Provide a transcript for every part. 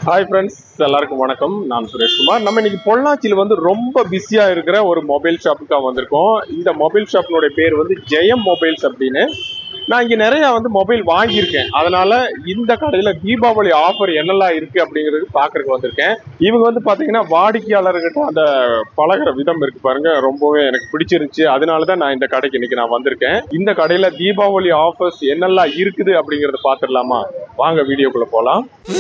hi friends எல்லாருக்கும் வணக்கம் நான் சுரேஷ்குமார் நம்ம இன்னைக்கு பொள்ளாச்சியில் வந்து ரொம்ப பிஸியாக இருக்கிற ஒரு மொபைல் ஷாப்புக்கு வந்திருக்கோம் இந்த மொபைல் ஷாப்பினுடைய பேர் வந்து ஜெயம் மொபைல்ஸ் அப்படின்னு நான் இங்கே நிறைய வந்து மொபைல் வாங்கியிருக்கேன் அதனால இந்த கடையில் தீபாவளி ஆஃபர் என்னெல்லாம் இருக்கு அப்படிங்கிறது பார்க்கறதுக்கு வந்திருக்கேன் இவங்க வந்து பார்த்தீங்கன்னா வாடிக்கையாளர்கிட்ட அந்த பழகுற விதம் இருக்கு பாருங்க ரொம்பவே எனக்கு பிடிச்சிருந்துச்சு அதனால தான் நான் இந்த கடைக்கு இன்னைக்கு நான் வந்திருக்கேன் இந்த கடையில் தீபாவளி ஆஃபர்ஸ் என்னெல்லாம் இருக்குது அப்படிங்கிறத பார்த்துடலாமா வாங்க வீடியோக்குள்ள போகலாம்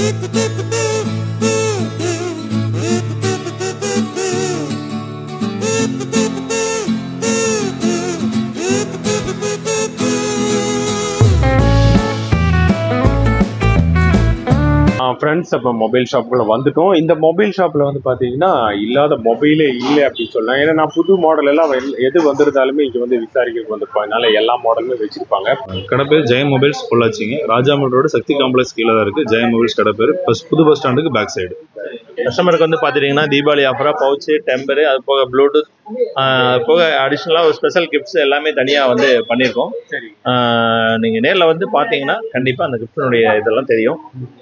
ஃப்ரெண்ட்ஸ் அப்போ மொபைல் ஷாப்புக்குள்ள வந்துட்டோம் இந்த மொபைல் ஷாப்பில் வந்து பார்த்தீங்கன்னா இல்லாத மொபைலே இல்லை அப்படின்னு சொல்லலாம் ஏன்னா நான் புது மாடல் எல்லாம் வெள்- எது வந்திருந்தாலுமே இங்கே வந்து விசாரிக்கிறதுக்கு வந்திருப்பாங்க அதனால எல்லா மாடலுமே வச்சிருப்பாங்க கடை பேர் ஜெயம் மொபைல்ஸ் பொள்ளாச்சிங்க ராஜாமல் ரோடு சக்தி காம்ப்ளெக்ஸ் கீழே தான் இருக்குது ஜெயம் மொபைல்ஸ் கடை பேர் பஸ் புது பஸ் ஸ்டாண்டுக்கு பேக் சைடு கஸ்டமருக்கு வந்து பார்த்துட்டிங்கன்னா தீபாவளி ஆஃபராக பவுச்சு டெம்பரு அது போக ப்ளூடூத் அது போக அடிஷ்னலாக ஒரு ஸ்பெஷல் கிஃப்ட்ஸ் எல்லாமே தனியாக வந்து பண்ணியிருக்கோம் சரி நீங்கள் நேரில் வந்து பார்த்தீங்கன்னா கண்டிப்பாக அந்த கிஃப்டினுடைய இதெல்லாம் தெரியும்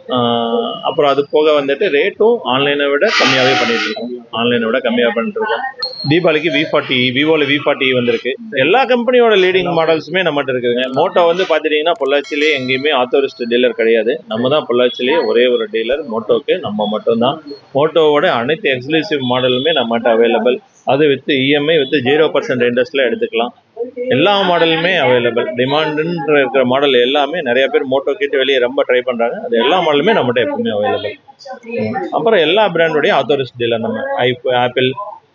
ஆஹ் அப்புறம் அது போக வந்துட்டு ரேட்டும் ஆன்லைனை விட கம்மியாகவே பண்ணிட்டு இருக்கோம் ஆன்லைனை விட கம்மியாக பண்ணிட்டு இருக்கோம் தீபாவளிக்கு வி ஃபார்ட்டி விவோவில் வி ஃபார்ட்டி வந்திருக்கு எல்லா கம்பெனியோட லீடிங் மாடல்ஸுமே நம்மகிட்ட இருக்குதுங்க மோட்டோ வந்து பார்த்துட்டிங்கன்னா பொள்ளாச்சிலே எங்கேயுமே ஆத்தோரிஸ்ட் டீலர் கிடையாது நம்ம தான் பொள்ளாச்சிலே ஒரே ஒரு டீலர் மோட்டோக்கு நம்ம மட்டும்தான் மோட்டோவோட அனைத்து எக்ஸ்க்ளூசிவ் மாடலுமே நம்மகிட்ட அவைலபிள் அது with EMI with zero percent இன்ட்ரெஸ்ட்டில் எடுத்துக்கலாம் எல்லா மாடலுமே அவைலபிள் டிமாண்டுன்ற இருக்கிற மாடல் எல்லாமே நிறைய பேர் மோட்டோ கிட்ட வெளியே ரொம்ப ட்ரை பண்ணுறாங்க அது எல்லா மாடலுமே நம்மகிட்ட எப்பவுமே அவைலபிள் அப்புறம் எல்லா பிராண்டோடைய ஆத்தோரிஸ்ட் டீலர் நம்ம ஐப் Apple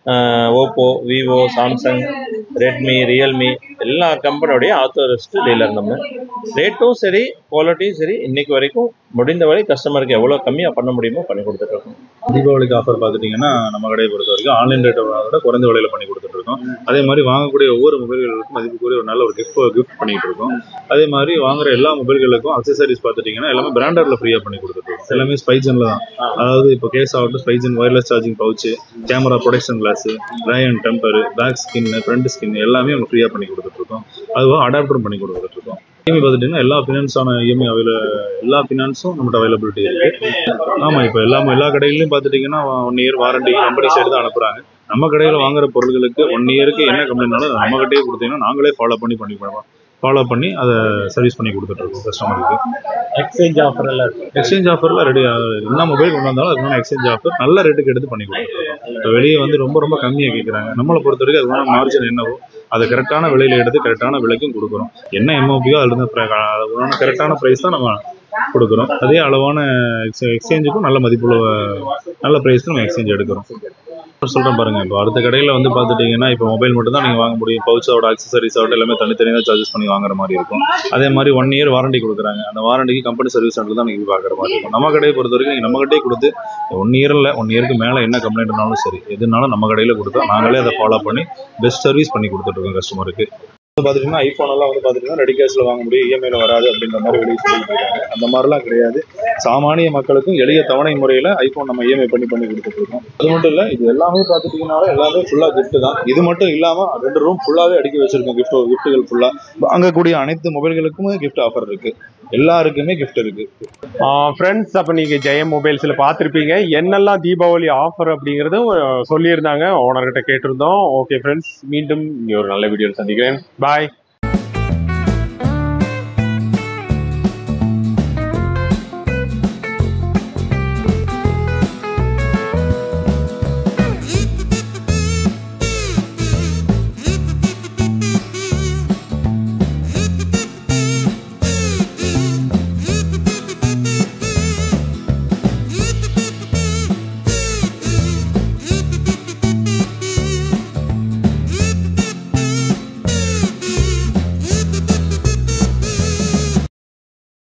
Oppo Vivo Samsung Redmi Realme எல்லா கம்பெனியோடைய ஆத்தோரிஸ்ட் டீலர் நம்ம ரேட்டும் சரி குவாலிட்டியும் சரி இன்னைக்கு வரைக்கும் முடிந்த வரை கஸ்டமருக்கு எவ்வளோ கம்மியாக பண்ண முடியுமோ பண்ணி கொடுத்துட்டு இருக்கோம் தீபாவளிக்கு ஆஃபர் பார்த்துட்டிங்கன்னா நம்ம கடையை பொறுத்த வரைக்கும் ஆன்லைன் ரேட்டை விட குறைந்த விலையில பண்ணி கொடுத்துட்டு இருக்கோம் அதே மாதிரி வாங்கக்கூடிய ஒவ்வொரு மொபைல்களுக்கும் மதிப்புக்குரிய ஒரு நல்ல ஒரு கிஃப்ட் கிஃப்ட் பண்ணிட்டு இருக்கோம் அதே மாதிரி வாங்குற எல்லா மொபைல்களுக்கும் அக்சசரிஸ் பார்த்துட்டிங்கன்னா எல்லாமே பிராண்டட்ல ஃப்ரீயாக பண்ணி கொடுத்துட்டு இருக்கோம் எல்லாமே ஸ்பைஜன்ல தான் அதாவது இப்போ கேஸ் ஆகட்டும் Spigen wireless charging pouch camera protection glass ரயன் temper back skin front skin எல்லாமே அவங்க ஃப்ரீயாக பண்ணி கொடுத்துட்டு இருக்கோம் அதுவாக அடாப்டரும் பண்ணி கொடுத்துட்டு இருக்கோம் இஎம்ஐ பார்த்துட்டிங்கன்னா எல்லா ஃபினான்ஸான இஎம்ஐ அவைல எல்லா ஃபினான்ஸும் நம்மகிட்ட அவைலபிலிட்டி இருக்கு ஆமாம் இப்போ எல்லா எல்லா கடையிலையும் பார்த்துட்டிங்கன்னா one year warranty company side தான் அனுப்புறாங்க நம்ம கடையில் வாங்குற பொருட்களுக்கு ஒன் இயருக்கு என்ன கம்ப்ளைண்ட்னாலும் அதை நம்ம கிட்டே கொடுத்தீங்கன்னா நாங்களே ஃபாலோ பண்ணி பண்ணி ஃபாலோ பண்ணி அதை சர்வீஸ் பண்ணி கொடுத்துட்டு இருக்கோம் கஸ்டமருக்கு எக்ஸ்சேஞ்ச் ஆஃபர் எல்லாம் இருக்கு எக்ஸ்சேஞ்ச் ஆஃபர்ல ரெடி என்ன மொபைல் கொண்டு வந்தாலும் அதுக்கான எக்ஸ்சேஞ்ச் ஆஃபர் நல்ல ரேட்டுக்கு எடுத்து பண்ணி கொடுத்துருக்கோம் இப்போ வெளியே வந்து ரொம்ப ரொம்ப கம்மியாக கேட்குறாங்க நம்மளை பொறுத்த வரைக்கும் அதுக்கான மார்ஜின் என்னவோ அதை கரெக்டான விலையில எடுத்து கரெக்டான விலைக்கும் கொடுக்குறோம் என்ன எம்ஓபியோ அதுல இருந்து பிர- அதுக்கான கரெக்டான ப்ரைஸ் தான் நம்ம கொடுக்குறோம் அதே அளவான எக்ஸ்சேஞ்சுக்கும் நல்ல மதிப்புள்ள நல்ல ப்ரைஸ் நம்ம எக்ஸ்சேஞ்ச் எடுக்கிறோம் சொல்றேன் பாருங்க இப்போ அடுத்த கடையில் வந்து பார்த்துட்டீங்கன்னா இப்போ மொபைல் மட்டும் தான் நீங்கள் வாங்க முடியும் பவுச்சோட அக்சசரிஸ் ஆகட்டும் எல்லாமே தனித்தனியாக சார்ஜஸ் பண்ணி வாங்குற மாதிரி இருக்கும் அதே மாதிரி ஒன் இயர் வாரண்டி கொடுக்குறாங்க அந்த வாரண்டிக்கு கம்பெனி சர்வீஸ் சென்டர் தான் நீங்கள் பார்க்குற மாதிரி இருக்கும் நம்ம கடையை பொறுத்த வரைக்கும் நீங்கள் நம்ம கடையே கொடுத்து ஒன் இயரில் ஒன் இயருக்கு மேலே என்ன கம்ப்ளைண்ட்னாலும் சரி எதுனாலும் நம்ம கடையில் கொடுத்தா நாங்களே அதை ஃபாலோ பண்ணி பெஸ்ட் சர்வீஸ் பண்ணி கொடுத்துட்ருக்கோம் கஸ்டமருக்கு வந்து பார்த்துட்டிங்கன்னா ஐஃபோன் எல்லாம் வந்து பார்த்துட்டிங்கன்னா ரெடி கேஷில் வாங்க முடியும் இஎம்ஐல வராது அப்படின்ற மாதிரி வெளியே சொல்லிட்டு இருக்காங்க அந்த மாதிரிலாம் கிடையாது சாமானிய மக்களுக்கும் எளிய தவணை முறையில் ஐஃபோன் நம்ம இஎம்ஐ பண்ணி பண்ணி கொடுத்துட்டு இருக்கோம் அது மட்டும் இல்லை இது எல்லாமே பார்த்துட்டிங்கனாலே எல்லாமே ஃபுல்லாக gift தான் இது மட்டும் இல்லாமல் ரெண்டு ரூம் ஃபுல்லாகவே அடுக்கி வச்சிருக்கோம் gift கிஃப்ட்டுகள் ஃபுல்லாக வாங்கக்கூடிய அனைத்து மொபைல்களுக்குமே gift ஆஃபர் இருக்கு எல்லாருக்குமே gift இருக்கு ஃப்ரெண்ட்ஸ் அப்போ நீங்கள் ஜெயம் மொபைல்ஸில் பார்த்துருப்பீங்க என்னெல்லாம் தீபாவளி ஆஃபர் அப்படிங்கிறதும் அஹ், சொல்லியிருந்தாங்க ஓனர்கிட்ட கேட்டிருந்தோம் ஓகே ஃப்ரெண்ட்ஸ் மீண்டும் இனி ஒரு நல்ல வீடியோவில் சந்திக்கிறேன் பாய்